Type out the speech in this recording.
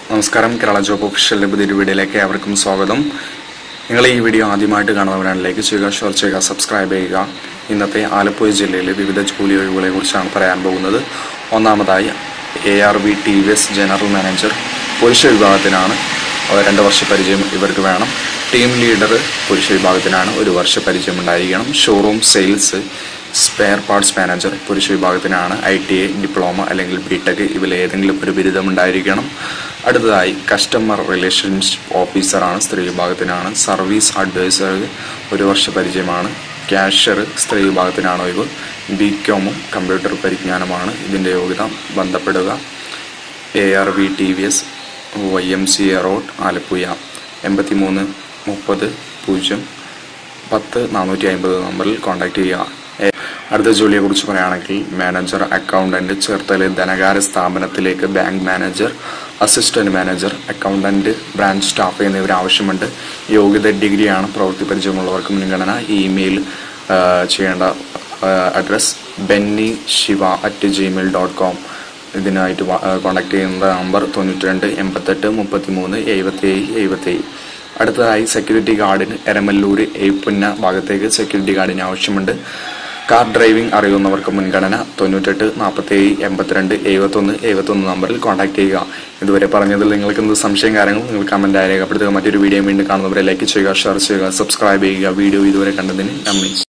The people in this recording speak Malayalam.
നമസ്കാരം കേരള ജോബ് ഒഫീഷ്യലിന്റെ പുതിയൊരു വീഡിയോയിലേക്ക് ഏവർക്കും സ്വാഗതം നിങ്ങൾ ഈ വീഡിയോ ആദ്യമായിട്ട് കാണുന്നവരാണ് ലൈക്ക് ചെയ്യുക ഷെയർ ചെയ്യുക സബ്സ്ക്രൈബ് ചെയ്യുക ഇന്നത്തെ ആലപ്പുഴ ജില്ലയിലെ വിവിധ ജോലി ഒഴിവുകളെ കുറിച്ചാണ് പറയാൻ പോകുന്നത് ഒന്നാമതായി A R B T V S general manager പുരുഷ വിഭാഗത്തിനാണ് അത് രണ്ട് വർഷ പരിചയം ഇവർക്ക് വേണം ടീം ലീഡർ പുരുഷ വിഭാഗത്തിനാണ് ഒരു വർഷ പരിചയം ഉണ്ടായിരിക്കണം showroom sales spare parts manager പുരുഷ വിഭാഗത്തിനാണ് ഐ ടി ഐ ഡിപ്ലോമ അല്ലെങ്കിൽ ബി ടെക് ഇതിൽ ഏതെങ്കിലും ഒരു ബിരുദം ഉണ്ടായിരിക്കണം അടുത്തതായി കസ്റ്റമർ റിലേഷൻഷിപ്പ് ഓഫീസറാണ് സ്ത്രീ വിഭാഗത്തിനാണ് സർവീസ് അഡ്വൈസർ ഒരു വർഷ പരിചയമാണ് ക്യാഷ്യർ സ്ത്രീ വിഭാഗത്തിനാണ് ഒഴിവ് ബി കോമും കമ്പ്യൂട്ടർ പരിജ്ഞാനമാണ് ഇതിൻ്റെ യോഗ്യത ബന്ധപ്പെടുക A R V T V S Y M C A road Alappuzha എൺപത്തി മൂന്ന് മുപ്പത് പൂജ്യം പത്ത് നാനൂറ്റി അമ്പത് നമ്പറിൽ കോൺടാക്ട് ചെയ്യുക എ- അടുത്ത ജോലിയെ കുറിച്ച് പറയുകയാണെങ്കിൽ മാനേജർ അക്കൗണ്ടന്റ് ചേർത്തല ധനകാര്യ സ്ഥാപനത്തിലേക്ക് bank manager assistant manager accountant branch staff എന്നിവർ ആവശ്യമുണ്ട് യോഗ്യത ഡിഗ്രിയാണ് പ്രവൃത്തി പരിചയമുള്ളവർക്ക് മുൻഗണന ഇമെയിൽ ചെയ്യേണ്ട address Benny Siva at Gmail dot com ഇതിനായിട്ട് കോൺടാക്ട് ചെയ്യുന്ന നമ്പർ തൊണ്ണൂറ്റി രണ്ട് എൺപത്തെട്ട് മുപ്പത്തി മൂന്ന് എഴുപത്തി ഏഴ് എഴുപത്തി ഏഴ് അടുത്തതായി സെക്യൂരിറ്റി ഗാർഡിന് എരമല്ലൂർ എയ്പുന്ന ഭാഗത്തേക്ക് സെക്യൂരിറ്റി ഗാർഡിന് ആവശ്യമുണ്ട് കാർ ഡ്രൈവിംഗ് അറിയുന്നവർക്ക് മുൻഗണന തൊണ്ണൂറ്റെട്ട് നാൽപ്പത്തേഴ് എൺപത്തിരണ്ട് എഴുപത്തൊന്ന് എഴുപത്തൊന്ന് നമ്പറിൽ കോൺടാക്ട് ചെയ്യുക ഇതുവരെ പറഞ്ഞതിൽ നിങ്ങൾക്ക് എന്ത് സംശയം കാര്യങ്ങൾ നിങ്ങൾ കമൻറ്റായി രേഖപ്പെടുത്തുക മറ്റൊരു വീഡിയോ വീണ്ടും കാണുന്നവരെ ലൈക്ക് ചെയ്യുക ഷെയർ ചെയ്യുക സബ്സ്ക്രൈബ് ചെയ്യുക വീഡിയോ ഇതുവരെ കണ്ടതിന് നന്ദി